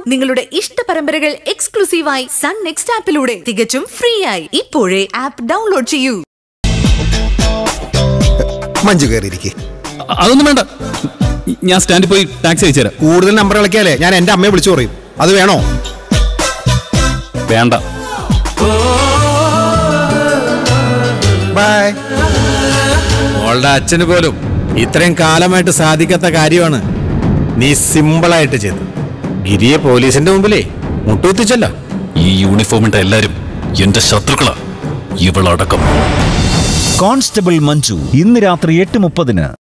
നിങ്ങളുടെ ഇഷ്ട പരമ്പരകൾ എക്സ്ക്ലൂസീവായി സൺ നെക്സ്റ്റ് ആപ്പിലൂടെ തികച്ചും ഫ്രീ ആയി ഇപ്പോഴേ ആപ്പ് ഡൗൺലോഡ് ചെയ്യൂ മഞ്ജു കയറിയിരിക്കെ അ- അതൊന്നും വേണ്ട ഞാൻ സ്റ്റാൻഡിൽ പോയി ടാക്സി അയച്ചു തരാം കൂടുതൽ നമ്പർ കളിക്കാലേ ഞാൻ എന്റെ അമ്മയെ വിളിച്ചു പറയും അത് വേണോ വേണ്ട ബൈ മോളുടെ അച്ഛന് പോലും ഇത്രയും കാലമായിട്ട് സാധിക്കാത്ത കാര്യമാണ് നീ സിമ്പിളായിട്ട് ചെയ്തത് ഗിരിയെ പോലീസിന്റെ മുമ്പിലേ മുട്ടുകുത്തിച്ചല്ല ഈ യൂണിഫോമിന്റെ എല്ലാരും എന്റെ ശത്രുക്കളാ ഇവളടക്കം കോൺസ്റ്റബിൾ മഞ്ജു ഇന്ന് രാത്രി എട്ട് മുപ്പതിന്